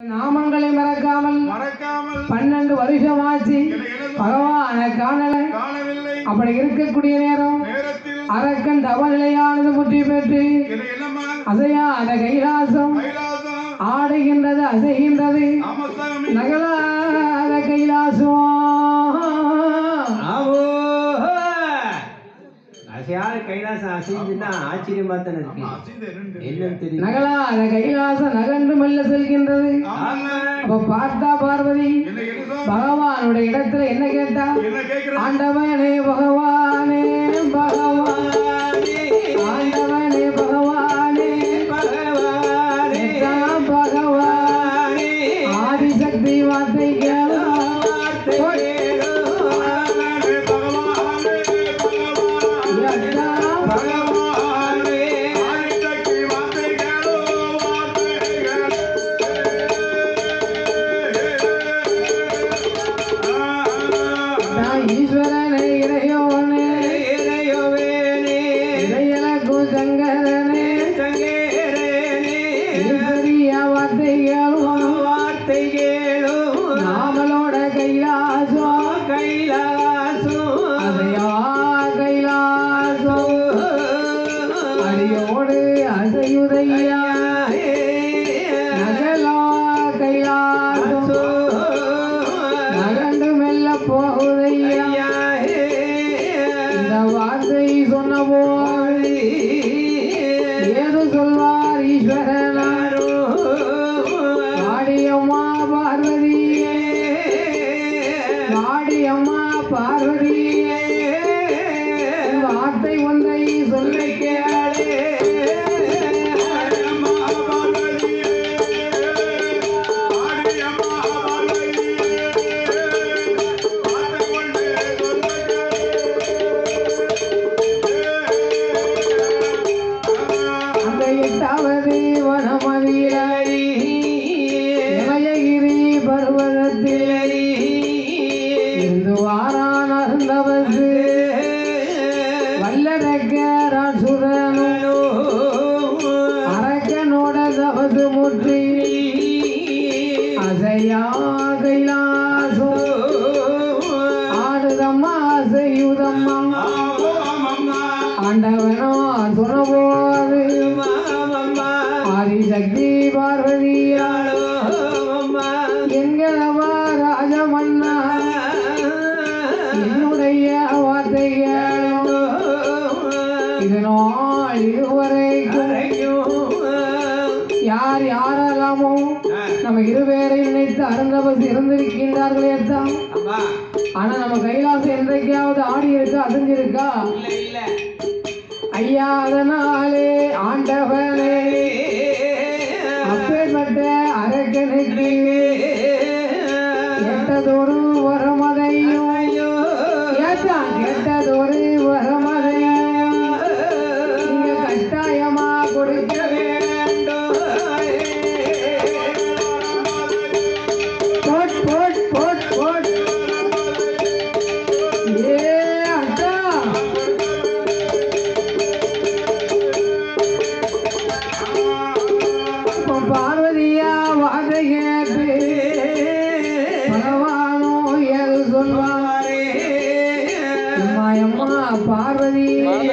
நாமங்களை மறக்காமல் மறக்காமல் பன்னெண்டு வருஷமாச்சு என்னை எனது பகவான காணல காணவில்லை அப்படி இருக்கக்கூடிய நேரம் நேரத்தில் அரக்கன் தவநிலையானது முற்றி பெற்று என்னை என்னம்மா அசையாத கைலாசம் கைலாசம் ஆடுகின்றது அசைகின்றது ஆமசாமி நகலாத கைலாசம் ஆவோ அசையாத கைலாசம் அசைஞ்சுன்னா ஆச்சரியமா தானே இருக்கு அசைந்த இரண்டு. என்னன்னு தெரியும் நகலாத கைலாசம் நகன்று மெல்ல செல்கின்றது ஆமாங்க. அப்ப பார்த்தா பார்வதி என்னை என்னதான் பகவானுடைய இடத்துல என்ன கேட்டா என்ன கேட்கிறேன் ஆண்டவனே பகவானே பகவானே ஆண்டவனே பகவானே பகவானே எல்லாம் பகவானே ஆதிசக்தி வார்த்தை கேளு பகவானே, பகவானே, பகவானே. எல்லாம் பகவானே ஆதிசக்தி வார்த்தைகளோ, வார்த்தைகளே. ஆ, நான் ஈஸ்வரனே இறையோனே இறையோவேனே இறையலக்கும் சங்கரனே தங்கேரேனே ஈஸ்வரிய வார்த்தை கேளும் வார்த்தை கேளும் நாமளோட கைலாசம் கைலாசம் அதையா கைலாசம் அடியோடு அசையுதையா நகலா கைலாசம் நகண்டு மெல்ல போகுதையா இந்த வார்த்தை சொன்ன போது ஏது சொல்வார் ஈஸ்வரனாரோ வாடியம்மா பார்வதியே வாடியம்மா பார்வதியே வார்த்தை ஒன்றை சொல்ல கேளே அம்மா பார்வதியே, ஆடியம்மா பார்வதியே, பார்த்து கொண்டே சொல்லுங்கள். அந்த எட்டாவது வனமதியிலே இமயகிரி பர்வதத்தில் இருந்து வாரான் அருந்தவசு வல்லடக்காரான் சுரனோ அரக்கனோட தவசு முற்றி அசையா கைலாசம் ஆடுதம்மா அசையுதம்மா ஆண்டவனோ துணபோது ஆதிசக்தி பார்வதியாளோ எங்களவா ராஜமன்னா என்னுடைய வார்த்தைகளோ இதனால் இதுவரைக்கும் யார் யாரெல்லாமோ நம்ம இருவேரை நினைத்து அருந்தவஸ் இருந்திருக்கின்றார்களே தான் ஆனா நம்ம கைலாசம் என்றைக்காவது ஆடி இருக்கா அசைஞ்சிருக்கா ஐயா அதனாலே ஆண்டவனே அப்பேற்பட்ட அரக்கனுக்கு எட்டதொரு வரமதையும் ஏத்தா கெட்டதொரு வரமதையும் நீங்க கட்டாயமா கொடுக்க வேண்டும் போட் போட் போட் போட் ஏ அக்கா இப்போ பார்வதியா வாதை கேட்டு பகவானோ ஏது சொல்வாரே அம்மா அம்மா பார்வதி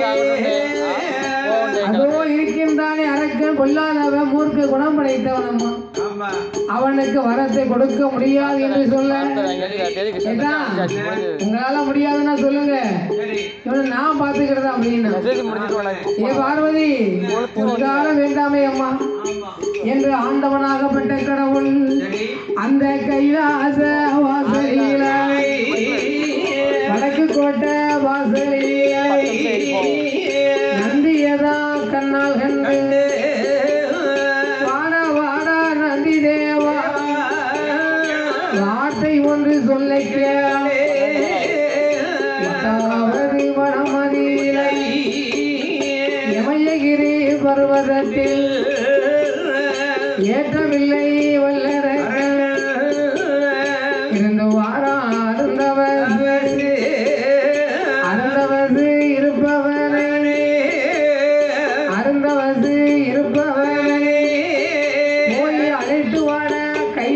அதோ இருக்கின்றானே அரக்கன் கொல்லாதவன் மூர்க்க குணம் படைத்தவன் அம்மா அவனுக்கு வரத்தை கொடுக்க முடியாது என்று சொல்ல ஏதா, உங்களால முடியாதுன்னா சொல்லுங்க இவனை நான் பாத்துக்கிறதா அப்படின்னு ஏ பார்வதி உங்களால வேண்டாமே அம்மா என்று ஆண்டவனாகப்பட்ட கடவுள் அந்த கைலாச வாசலில வடக்கு கோட்டை வாசலில நந்தியதா கண்ணால் கண்டு வாடா வாடா நந்தி தேவா வார்த்தை ஒன்று சொல்ல கேளே எட்டாவது வனமதியிலை இமயகிரி பர்வதத்தில் ஏற்றமில்லை வல்லரக்கன் இருந்து வாரா அருந்தவசு அருந்தவசு இருப்பவனே அருந்தவசு இருப்பவனே போய் அழைத்து வாட கை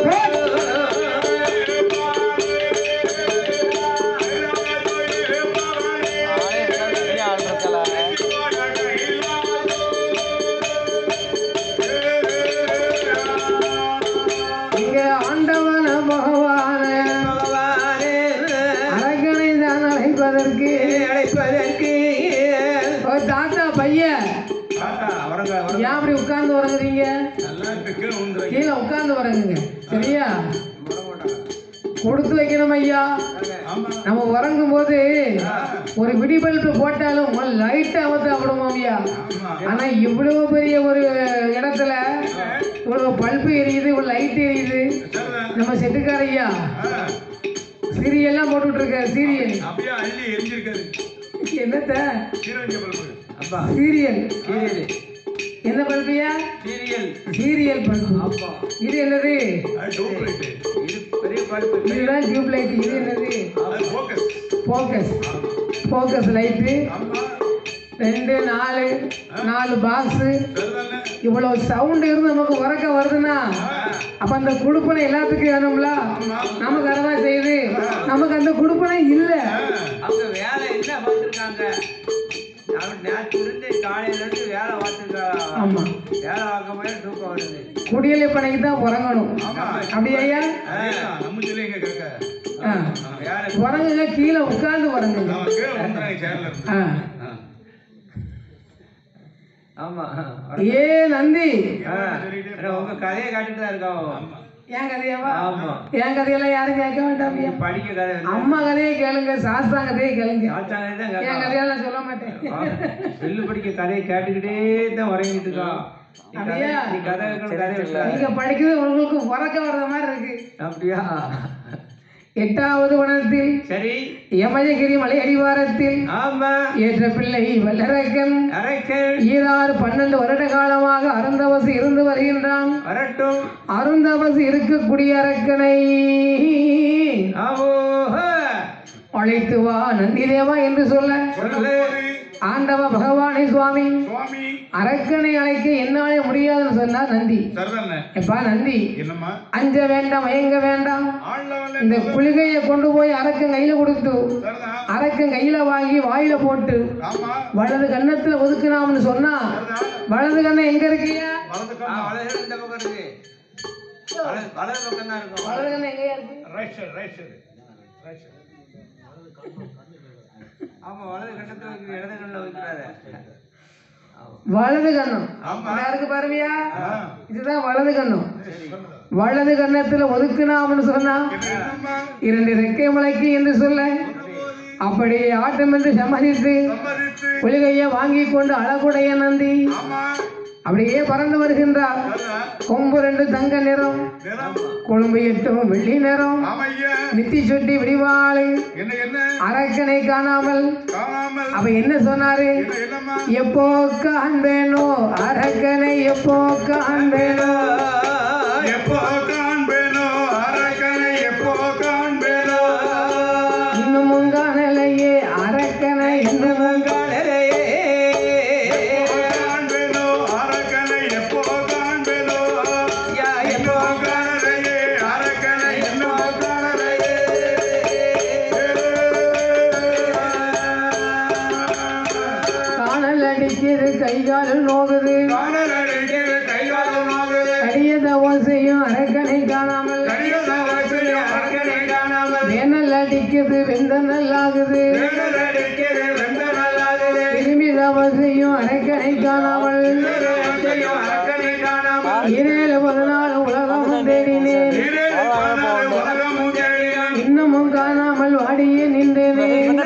இங்க ஆண்டவன பகவான பகவானே அரக்கனை தான் அழைப்பதற்கு அழைப்பதற்கு ஒரு தாத்தா பையன் தாத்தா வரங்க வரங்க ஏன் அப்படி உட்கார்ந்து உறங்குறீங்க நல்லா இருக்கு கீழே விழுந்துறாங்க கீழே உட்கார்ந்து உறங்குங்க சரியா கொடுத்து வைக்கணும் ஐயா ஆமா நம்ம உறங்கும் போது ஒரு விடி பல்பு போட்டாலும் லைட் அவத்த விடுவோம் ஐயா ஆனா இவ்வளவு பெரிய ஒரு இடத்துல இவ்வளவு பல்பு எரியுது இவ்வளவு லைட் எரியுது சரிதான் நம்ம செட்டுக்கார ஐயா ஆ, சீரியல்லாம் போட்டுட்டு இருக்க சீரியல் அப்படியே அள்ளி எரிஞ்சிருக்காரு என்னத்த சீரஞ்ச பல்பு அப்பா சீரியல் சீரியல் என்ன பல்பியா சீரியல் சீரியல் பல்பு அப்பா இது என்னது அது டூப் லைட்டு இது பெரிய பல்பு இதுதான் டியூப் லைட் இது என்னது அது ஃபோக்கஸ் ஃபோக்கஸ் ஃபோக்கஸ் லைட்டு ஆமா ரெண்டு நாலு நாலு பாக்ஸு சரிதானே இவ்வளவு சவுண்ட் இருந்து நமக்கு உறக்க வருதுன்னா அப்ப அந்த குடுப்பனை எல்லாத்துக்கும் வேணும்ல நமக்கு அதான் செய்யுது நமக்கு அந்த குடுப்பனை இல்ல அவங்க வேலை என்ன பார்த்துருக்காங்க அவன் நேற்று இருந்து காலையில இருந்து வேலை பார்த்துருக்காங்க ஆமா வேலை பார்க்க போய் தூக்கம் வருது குடியலை பனைக்கு தான் உறங்கணும் அப்படியா ஐயா அதேதான், நம்ம சொல்லி எங்க கேட்க ஆ. வேலை உறங்குங்க கீழே உட்கார்ந்து உறங்குங்க அவன் கீழே விழுந்துறாங்க சேர்ல இருந்து ஆ. ஆ. ஆமா ஏ நந்தி ஆ, ஆனா உங்க கதையை காட்டிட்டு தான் இருக்கான் என் கதையாவா ஆமா என் கதையெல்லாம் யாரும் கேட்க வேண்டாம் ஐயா படிக்க கதை இல்லை. அம்மா கதையை கேளுங்க சாஸ்தா கதையை கேளுங்க ஆச்சாங்க தான் என் கேட்கான். கதையெல்லாம் சொல்ல மாட்டேன் செல்லு படிக்க கதையை கேட்டுக்கிட்டே தான் உறங்கிட்டு இருக்கான் நீ கதை- அப்படியா? நீ கதை வைக்கணும், கதை வைக்கல. நீங்க படிக்கிறது உங்களுக்கு உறக்க வர்ற மாதிரி இருக்கு அப்படியா எட்டாவது வனத்தில் சரி யமஜகிரி மலை அடிவாரத்தில் ஆமா ஏற்ற பிள்ளை வல்லரக்கன் அரைக்கல் ஈராறு பன்னெண்டு வருட காலமாக அருந்தவசு இருந்து வருகின்றான் வரட்டும் அருந்தவசு இருக்கக்கூடிய அரக்கனை ஆவோ அழைத்து வா நந்திதேவா என்று சொல்ல சொல்லு ஆண்டவ பகவானே சுவாமி சுவாமி அரக்கனை அழைக்க என்னாலே முடியாதுன்னு சொன்னார் நந்தி சரிதானே எப்பா நந்தி என்னம்மா அஞ்ச வேண்டாம் மயங்க வேண்டாம் ஆள் லெவல்ல இந்த குளிகையை கொண்டு போய் அரக்கன் கையில கொடுத்து சரிதான் அரக்கன் கையில வாங்கி வாயில போட்டு ஆமா வலது கன்னத்துல ஒதுக்குனாம்னு சொன்னா சரிதான் வலது கண்ணம் எங்க இருக்கியா வலது ஆ, கண்ணா வலது இந்த பக்கம் இருக்கு வலது வலது பக்கம் தான் இருக்கும் வலது கண்ணம் எங்கயா இருக்கு right side right side right side ஆமா வலது கட்டத்துல வைக்கிற இடது கண்ணில் வைக்கிறாரு வலது கண்ணம் ஆமா. இதா இருக்கு பாருவியா ஆ. இதுதான் வலது கண்ணம் வலது கன்னத்துல ஒதுக்குனாம்னு சொன்னா என்னம்மா இரண்டு ரெக்கை முளைக்கு என்று சொல்ல அப்படி ஆட்டம் என்று சம்மதித்து சம்மதித்து குளிகையை வாங்கி கொண்டு அழகுடைய நந்தி ஆமா அப்படியே பறந்து வருகின்றார் சரிதான் கொம்பு ரெண்டு தங்க நிறம் நிறம் கொழும்பு எட்டும் வெள்ளி நிறம் ஆமா ஐயா நித்தி சுட்டி விடிவாளு என்ன என்ன அரக்கனை காணாமல் காணாமல் அப்ப என்ன சொன்னாரு என்ன என்னம்மா எப்போ காண்பேனோ அரக்கனை எப்போ காண்பேனோ எப்போ காண்பேனோ அரக்கனை எப்போ காண்பேனோ இன்னமும் காணலையே அரக்கனை இன்னமும் காண்பேனோ அரக்கனை எப்போ காண்பேனோ எப்போ காணலையே அரக்கனை எப்போ காணலையே காணல் அடிக்குது கை கால் நோகுது காணல் அடிக்கிற கைகாலமாகுது அடிய தவம் செய்யும் அரக்கனை காணாமல் கடிதம் அவசியம் அரக்கனை காணாமல் வேனல் அடிக்குது வெந்த நல்லாகுது வேடல் அடிக்கிற வெந்த நல்லாகுது திரும்பி தவம் செய்யும் அரக்கனை காணாமல் அவசியம் அரக்கனை காணாமல் இரேழு பதினாலு உலகமும் தேடினேன் நீரேழு காணாத உலகமும் தேடினான். இன்னமும் காணாமல் வாடியே நின்றேனே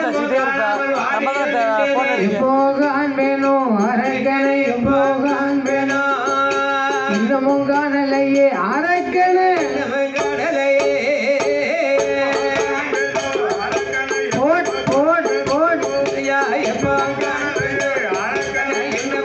எப்போ காண்பேனோ அரக்கனை எப்போ காண்பேனோ இன்னமும் காணலையே அரக்கனை அரக்கனை போட் போட் போட் காணலையே அரக்கனை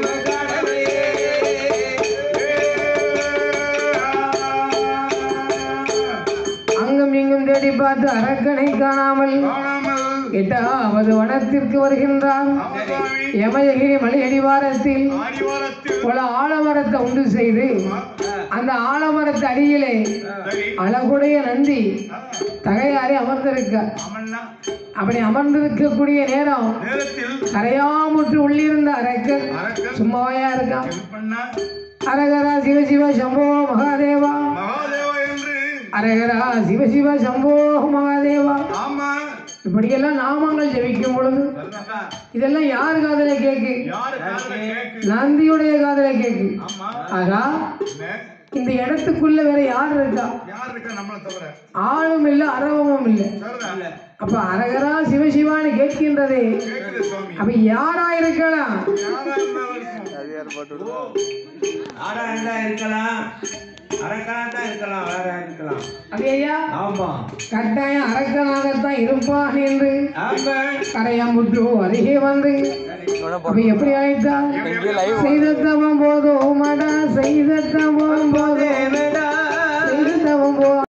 அங்கும் இங்கும் தேடி பார்த்து அரக்கனை காணாமல் காணாமல் எட்டாவது வனத்திற்கு வருகின்றான் ஆமசாமி யமயகிரி மலை அடிவாரத்தில் ஆடிவாரத்தில் பல ஆலமரத்தை உண்டு செய்து அந்த ஆலமரத்து அடியிலே சரி அழகுடைய நந்தி ஆ, தகையாரி அமர்ந்திருக்க ஆமண்ணா அப்படி அமர்ந்திருக்கக்கூடிய நேரம் நேரத்தில் கரையாமுற்று உள்ளிருந்த அரக்கர் அரக்கன் சும்மாவையா இருக்கான் ஹெல்ப் பண்ணா அரகரா சிவசிவ சம்போ மகாதேவா மகாதேவா என்று அரகரா சிவசிவ சம்போ மகாதேவா ஆமா இப்படியெல்லாம் நாமங்கள் ஜெபிக்கும் பொழுது சரிதாப்பா. இதெல்லாம் யார் காதல கேக்கு யாரு காதுல கேக்கு நந்தியுடைய காதல கேக்கு ஆமா ஆகா என்ன? இந்த இடத்துக்குள்ள வேற யார் இருக்கா யார் இருக்கா நம்மள தவிர ஆளும் இல்லை அரவமும் இல்லை சரிதான் அப்ப அரகரா சிவசிவான்னு கேட்கின்றதே கேக்குது சுவாமி அப்ப யாரா இருக்கலாம் யாரா இருந்தாலும் இருக்கும். ஆடா இருந்தா இருக்கலாம் அரக்கனா தான் இருக்கலாம் வேற இருக்கலாம் அது ஐயா ஆமா கட்டாயம் அரக்கனாகத்தான் இருப்பான் என்று ஆமா கரையாம்புற்று அருகே வந்து அப்ப எப்படி அழைத்தார் செய்த தவம் போதும் மடா செய்த தவம் போதும் செய்த தவம் போ